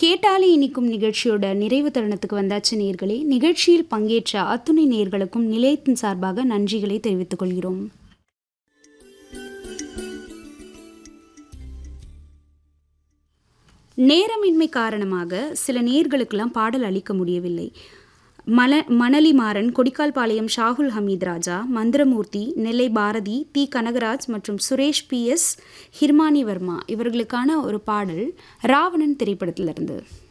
கேட்டாலே இனிக்கும் நிகழ்ச்சியோட நிறைவு தருணத்துக்கு வந்தாச்சு நேர்களே நிகழ்ச்சியில் பங்கேற்ற அத்துணை நேர்களுக்கும் நிலையத்தின் சார்பாக நன்றிகளை தெரிவித்துக் கொள்கிறோம் நேரமின்மை காரணமாக சில நேர்களுக்கெல்லாம் பாடல் அளிக்க முடியவில்லை மல மணலி மாறன் கொடிக்கால்பாளையம் ஷாகுல் ஹமீத் ராஜா மந்திரமூர்த்தி நெல்லை பாரதி தி கனகராஜ் மற்றும் சுரேஷ் பி எஸ் ஹிர்மானி வர்மா இவர்களுக்கான ஒரு பாடல் ராவணன் திரைப்படத்திலிருந்து